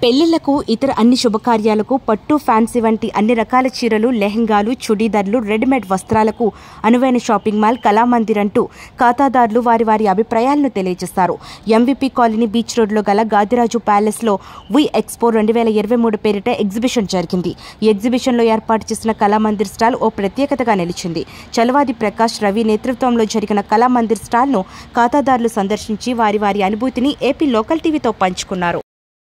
పెళ్లిళ్లకు ఇతర అన్ని శుభకార్యాలకు పట్టు ఫ్యాన్సీ వంటి అన్ని రకాల చీరలు లెహంగాలు చుడీదార్లు రెడీమేడ్ వస్త్రాలకు అనువైన షాపింగ్ మాల్ కళామందిర్ అంటూ ఖాతాదారులు వారి వారి అభిప్రాయాలను తెలియజేస్తారు ఎంవీపీ కాలనీ బీచ్ రోడ్లో గల గాదిరాజు ప్యాలెస్లో వి ఎక్స్పో రెండు వేల ఇరవై మూడు పేరిట ఎగ్జిబిషన్ జరిగింది ఈ ఎగ్జిబిషన్లో ఏర్పాటు చేసిన కళామందిర్ స్టాల్ ఓ ప్రత్యేకతగా నిలిచింది చలవాది ప్రకాష్ రవి నేతృత్వంలో జరిగిన కళామందిర్ స్టాల్ను ఖాతాదారులు సందర్శించి వారి వారి అనుభూతిని ఏపీ లోకల్ టీవీతో పంచుకున్నారు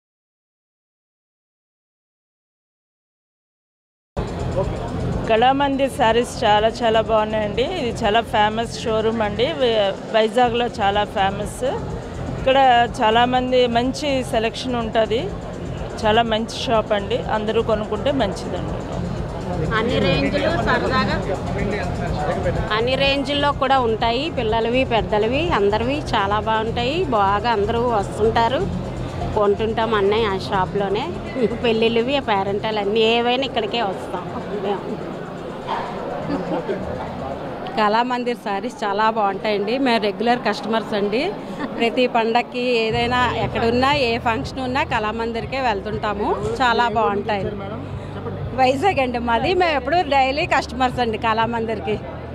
కళామందిర్ శారీస్ చాలా చాలా బాగున్నాయండి ఇది చాలా ఫేమస్ షోరూమ్ అండి వై- వైజాగ్లో చాలా ఫేమస్ ఇక్కడ చాలామంది మంచి సెలెక్షన్ ఉంటుంది చాలా మంచి షాప్ అండి అందరూ కొనుక్కుంటే మంచిదండి అన్ని రేంజ్లు సరదాగా అన్ని రేంజ్ల్లో కూడా ఉంటాయి పిల్లలవి పెద్దలవి అందరివి చాలా బాగుంటాయి బాగా అందరూ వస్తుంటారు కొంటుంటాం అన్నీ ఆ షాప్లోనే పెళ్ళిళ్ళవి పేరెంటాలు అన్నీ ఏవైనా ఇక్కడికే వస్తాం మేము కళామందిర్ సారీస్ చాలా బాగుంటాయండి మేము రెగ్యులర్ కస్టమర్స్ అండి ప్రతి పండక్కి ఏదైనా ఎక్కడున్నా ఏ ఫంక్షన్ ఉన్నా కళామందిర్కే వెళ్తుంటాము చాలా బాగుంటాయి వైజాగ్ అండి మాది మేము ఎప్పుడు డైలీ కస్టమర్స్ అండి కళామందిర్కి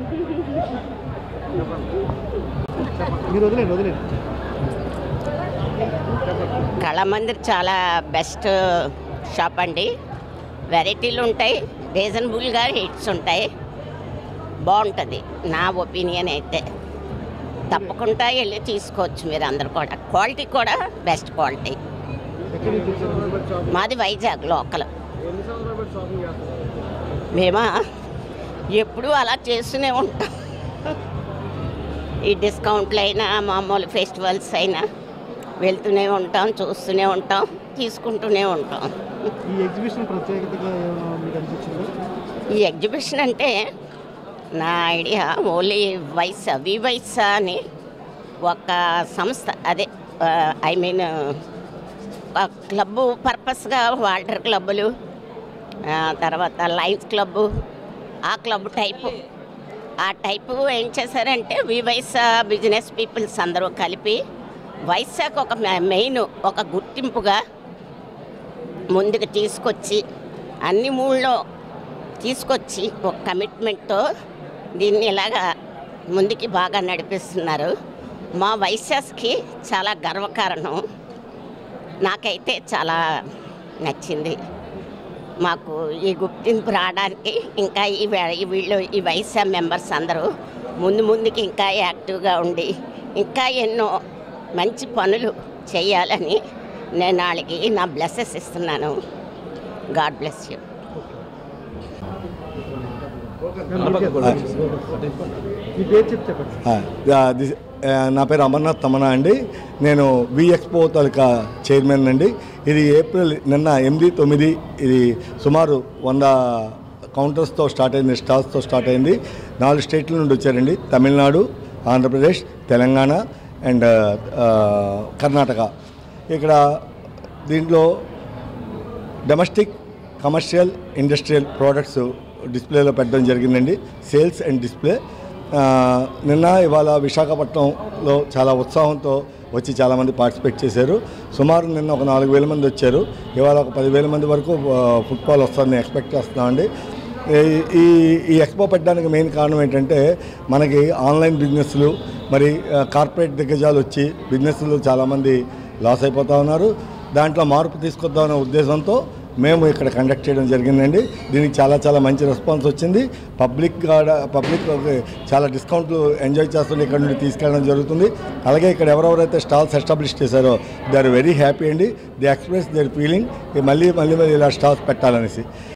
మీరు వదిలేండి వదిలేండి కళామందిర్ చాలా బెస్ట్ షాప్ అండి వెరైటీలు ఉంటాయి రీజనబుల్గా హిట్స్ ఉంటాయి బాగుంటుంది నా ఒపీనియన్ అయితే తప్పకుండా వెళ్ళి తీసుకోవచ్చు మీరు అందరు కూడా క్వాలిటీ కూడా బెస్ట్ క్వాలిటీ ఎక్కడి నుంచి వచ్చారు మాది వైజాగ్ లోకల్ ఎన్ని సంవత్సరాలు బట్టి షాపింగ్ చేస్తారు మేమా ఎప్పుడూ అలా చేస్తూనే ఉంటాం ఈ డిస్కౌంట్లు అయినా మామూలు ఫెస్టివల్స్ అయినా వెళ్తూనే ఉంటాం చూస్తూనే ఉంటాం తీసుకుంటూనే ఉంటాం ఈ ఎగ్జిబిషన్ ప్రత్యేకతగా ఏమైనా మీకు అనిపించిందా ఈ ఎగ్జిబిషన్ అంటే నా ఐడియా ఓన్లీ వైసా వి వైసా అని ఒక సంస్థ అదే ఐ మీన్ క్లబ్బు పర్పస్గా వాల్టర్ క్లబ్బులు ఆ, తర్వాత లయన్స్ క్లబ్బు ఆ క్లబ్ టైపు ఆ టైపు ఏం చేశారంటే వి వైసా బిజినెస్ పీపుల్స్ అందరూ కలిపి వైశాఖ ఒక మెయిన్ ఒక గుర్తింపుగా ముందుకు తీసుకొచ్చి అన్ని మూళ్ళో తీసుకొచ్చి ఒక కమిట్మెంట్తో దీన్ని ఇలాగా ముందుకి బాగా నడిపిస్తున్నారు మా వైశాస్కి చాలా గర్వకారణం నాకైతే చాలా నచ్చింది మాకు ఈ గుర్తింపు రావడానికి ఇంకా ఈ వే- ఈ వీళ్ళు ఈ వైసా మెంబర్స్ అందరూ ముందు ముందుకి ఇంకా యాక్టివ్గా ఉండి ఇంకా ఎన్నో మంచి పనులు చేయాలని నేను వాళ్ళకి నా బ్లెస్సెస్ ఇస్తున్నాను గాడ్ బ్లెస్ యూ మీ పేరు చెప్తే చెప్పండి ఆ, ఆ, దిస్- ఆ, నా పేరు అమర్నాథ్ తమనా అండి నేను వి ఎక్స్పో తాలూకా చైర్మన్ అండి ఇది ఏప్రిల్ నిన్న ఎనిమిది తొమ్మిది ఇది సుమారు వంద కౌంటర్స్తో స్టార్ట్ అయింది స్టాల్స్తో స్టార్ట్ అయింది నాలుగు స్టేట్ల నుండి వచ్చారండి తమిళనాడు ఆంధ్రప్రదేశ్ తెలంగాణ అండ్ ఆ, కర్ణాటక ఇక్కడ దీంట్లో డొమెస్టిక్ కమర్షియల్ ఇండస్ట్రియల్ ప్రోడక్ట్స్ డిస్ప్లేలో పెట్టడం జరిగిందండి సేల్స్ అండ్ డిస్ప్లే ఆ, నిన్న ఇవాళ విశాఖపట్నంలో చాలా ఉత్సాహంతో వచ్చి చాలామంది పార్టిసిపేట్ చేశారు సుమారు నిన్న ఒక నాలుగు వేల మంది వచ్చారు ఇవాళ ఒక పదివేల మంది వరకు ఆ, ఫుట్బాల్ వస్తుందని ఎక్స్పెక్ట్ చేస్తున్నామండి ఈ- ఈ ఈ ఎక్స్పో పెట్టడానికి మెయిన్ కారణం ఏంటంటే మనకి ఆన్లైన్ బిజినెస్లు మరి ఆ, కార్పొరేట్ దిగ్గజాలు వచ్చి బిజినెస్లు చాలామంది లాస్ అయిపోతూ ఉన్నారు దాంట్లో మార్పు తీసుకొద్దామనే ఉద్దేశంతో మేము ఇక్కడ కండక్ట్ చేయడం జరిగిందండి దీనికి చాలా చాలా మంచి రెస్పాన్స్ వచ్చింది పబ్లిక్ కూడా పబ్లిక్ చాలా డిస్కౌంట్లు ఎంజాయ్ చేస్తుంటే ఇక్కడ నుండి తీసుకెళ్ళడం జరుగుతుంది అలాగే ఇక్కడ ఎవరెవరైతే స్టాల్స్ ఎస్టాబ్లిష్ చేశారో దే ఆర్ వెరీ హ్యాపీ అండి దే ఎక్స్ప్రెస్ దేర్ ఫీలింగ్ మళ్ళీ మళ్ళీ మళ్ళీ ఇలా స్టాల్స్ పెట్టాలనేసి